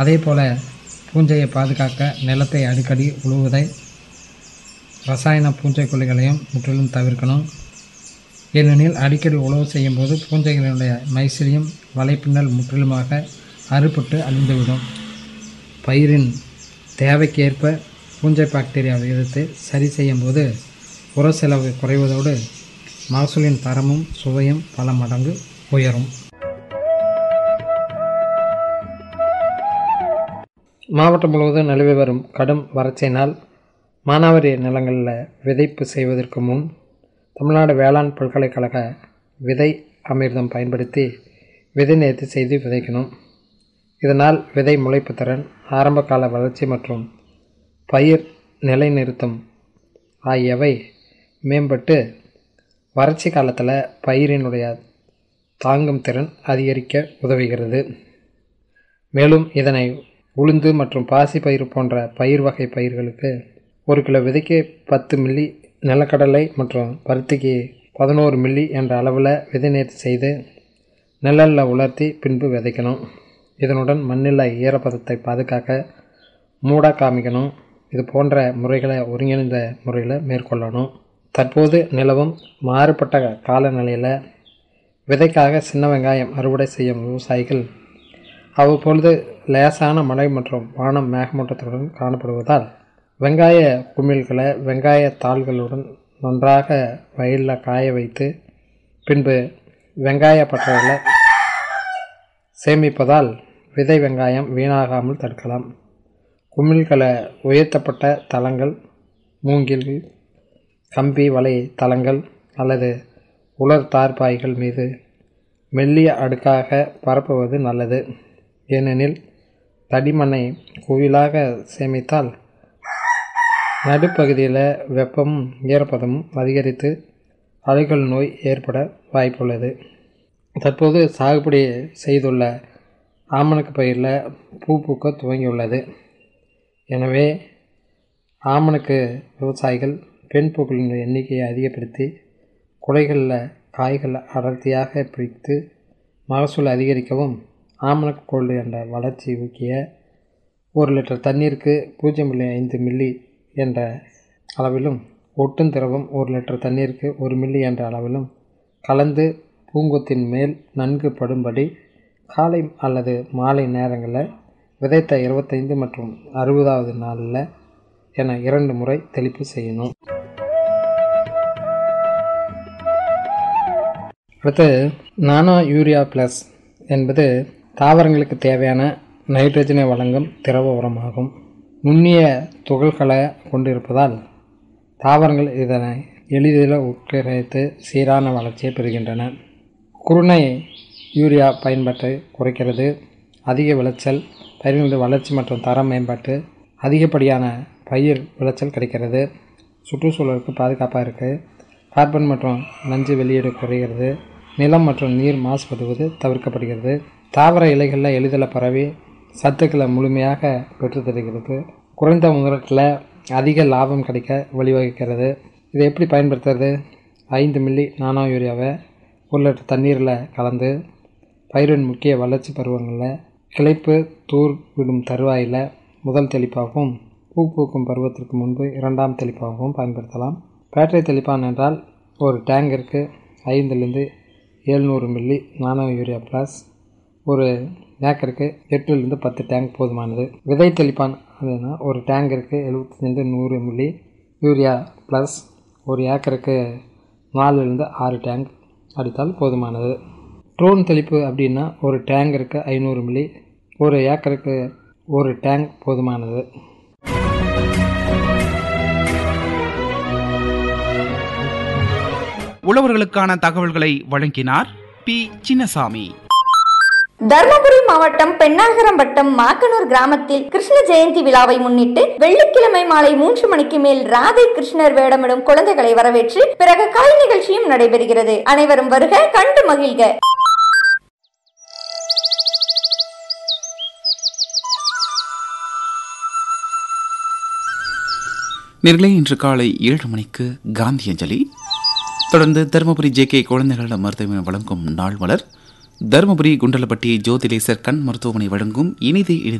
அதே போல் பூஞ்சையை பாதுகாக்க நிலத்தை அடிக்கடி உழுவதை ரசாயன பூஞ்சைக்கொல்லிகளையும் முற்றிலும் தவிர்க்கணும் ஏனெனில் அடிக்கடி உழவு செய்யும்போது பூஞ்சைகளினுடைய மைசிலியம் வலைப்பின்னல் முற்றிலுமாக அறுபட்டு அழிந்துவிடும் பயிரின் தேவைக்கேற்ப பூஞ்சை பாக்டீரியா விகிதத்தை சரி செய்யும்போது உர செலவு குறைவதோடு மகசூலின் தரமும் சுவையும் பல மடங்கு உயரும் மாவட்டம் முழுவதும் நிலவி வரும் கடும் வறட்சியினால் மானாவாரி நிலங்களில் விதைப்பு செய்வதற்கு முன் தமிழ்நாடு வேளாண் பல்கலைக்கழக விதை அமிர்தம் பயன்படுத்தி விதை நேர்த்தி செய்து விதைக்கணும் இதனால் விதை முளைப்பு திறன் ஆரம்ப கால வளர்ச்சி மற்றும் பயிர் நிலைநிறுத்தம் ஆகியவை மேம்பட்டு வறட்சி காலத்தில் பயிரினுடைய தாங்கும் திறன் அதிகரிக்க உதவுகிறது மேலும் இதனை உளுந்து மற்றும் பாசி பயிர் போன்ற பயிர் வகை பயிர்களுக்கு ஒரு கிலோ விதைக்கு பத்து மில்லி நிலக்கடலை மற்றும் பருத்திக்கு பதினோரு மில்லி என்ற அளவில் விதை நேர்த்தி செய்து நிழலில் உலர்த்தி பின்பு விதைக்கணும் இதனுடன் மண்ணில் ஈரப்பதத்தை பாதுகாக்க மூட காமிக்கணும் இது போன்ற முறைகளை ஒருங்கிணைந்த முறையில் மேற்கொள்ளணும் தற்போது நிலவும் மாறுபட்ட காலநிலையில் விதைக்காக சின்ன வெங்காயம் அறுவடை செய்யும் விவசாயிகள் அவ்வப்பொழுது லேசான மழை மற்றும் வானம் மேகமூட்டத்துடன் காணப்படுவதால் வெங்காய குமிழ்களை வெங்காய தாள்களுடன் நன்றாக வயலில் காய வைத்து பின்பு வெங்காய பட்டைகளை சேமிப்பதால் விதை வெங்காயம் வீணாகாமல் தடுக்கலாம் குமிழ்களை உயர்த்தப்பட்ட தளங்கள் மூங்கில்கள் கம்பி வலை தளங்கள் அல்லது உலர் தார்பாய்கள் மீது மெல்லிய அடுக்காக பரப்புவது நல்லது ஏனெனில் தடிமண்ணை குவிலாக சேமித்தால் நடுப்பகுதியில் வெப்பமும் ஈரப்பதமும் அதிகரித்து அழுகல் நோய் ஏற்பட வாய்ப்புள்ளது தற்போது சாகுபடி செய்துள்ள ஆமணக்கு பயிரில் பூ பூக்க துவங்கியுள்ளது எனவே ஆமணக்கு விவசாயிகள் பெண் பூக்களின் எண்ணிக்கையை அதிகப்படுத்தி குலைகளில் காய்கள் அடர்த்தியாக பிரித்து மகசூல் அதிகரிக்கவும் ஆமணக்கு கோல்டு என்ற வளர்ச்சி ஊக்கிய ஒரு லிட்டர் தண்ணீருக்கு பூஜ்ஜியம் புள்ளி ஐந்து மில்லி என்ற அளவிலும் ஒட்டும் திரவம் ஒரு லிட்டர் தண்ணீருக்கு ஒரு மில்லி என்ற அளவிலும் கலந்து பூங்கொத்தின் மேல் நன்கு படும்படி காலை அல்லது மாலை நேரங்களில் விதைத்த இருபத்தைந்து மற்றும் அறுபதாவது நாளில் என இரண்டு முறை தெளிப்பு செய்யணும் அடுத்து நானோ யூரியா ப்ளஸ் என்பது தாவரங்களுக்கு தேவையான நைட்ரஜனை வழங்கும் திரவ உரமாகும் நுண்ணிய துகள்களை கொண்டிருப்பதால் தாவரங்கள் இதனை எளிதில் உட்கிரகித்து சீரான வளர்ச்சியை பெறுகின்றன குருணை யூரியா பயன்பாட்டை குறைக்கிறது அதிக விளைச்சல் பயிர்களுடைய வளர்ச்சி மற்றும் தரம் மேம்பாட்டு அதிகப்படியான பயிர் விளைச்சல் கிடைக்கிறது சுற்றுச்சூழலுக்கு பாதுகாப்பாக இருக்குது கார்பன் மற்றும் நஞ்சு வெளியீடு குறைகிறது நிலம் மற்றும் நீர் மாசுபடுவது தவிர்க்கப்படுகிறது தாவர இலைகளில் எளிதில் பரவி சத்துக்களை முழுமையாக பெற்றுத்தருகிறது குறைந்த முதலீட்டில் அதிக லாபம் கிடைக்க வழிவகுக்கிறது இதை எப்படி பயன்படுத்துறது ஐந்து மில்லி நானோ யூரியாவை ஒரு லிட்டர் தண்ணீரில் கலந்து பயிரின் முக்கிய வளர்ச்சி பருவங்களில் கிளைப்பு தூர் விடும் தருவாயில் முதல் தெளிப்பாகவும் பூ பூக்கும் பருவத்திற்கு முன்பு இரண்டாம் தெளிப்பாகவும் பயன்படுத்தலாம் பேட்டரி தெளிப்பான் என்றால் ஒரு டேங்கிற்கு ஐந்துலேருந்து எழுநூறு மில்லி நானோ யூரியா ப்ளஸ் ஒரு ஏக்கருக்கு எட்டுலேருந்து பத்து டேங்க் போதுமானது விதை தெளிப்பான் அப்படின்னா ஒரு டேங்கிற்கு எழுபத்தஞ்சிலேருந்து நூறு மில்லி யூரியா ப்ளஸ் ஒரு ஏக்கருக்கு நாலுலேருந்து ஆறு டேங்க் அடித்தால் போதுமானது ட்ரோன் தெளிப்பு அப்படின்னா ஒரு டேங்கருக்கு ஐநூறு மில்லி ஒரு ஏக்கருக்கு ஒரு டேங்க் போதுமானது உழவர்களுக்கான தகவல்களை வழங்கினார் பி சின்னசாமி தர்மபுரி மாவட்டம் பெண்ணாகரம் வட்டம் மாக்கனூர் கிராமத்தில் கிருஷ்ண ஜெயந்தி விழாவை முன்னிட்டு வெள்ளிக்கிழமை மாலை மூன்று மணிக்கு மேல் ராதை கிருஷ்ணர் வேடமிடும் குழந்தைகளை வரவேற்று பிறகு கலை நிகழ்ச்சியும் நடைபெறுகிறது அனைவரும் வருக கண்டு மகிழ்க நேர்களே இன்று காலை ஏழு மணிக்கு காந்தி அஞ்சலி தொடர்ந்து தருமபுரி ஜே கே குழந்தைகள் மருத்துவமனை வழங்கும் நாள் மலர் தருமபுரி குண்டலப்பட்டி ஜோதிலேசர் கண் மருத்துவமனை வழங்கும் இனிதி இனிது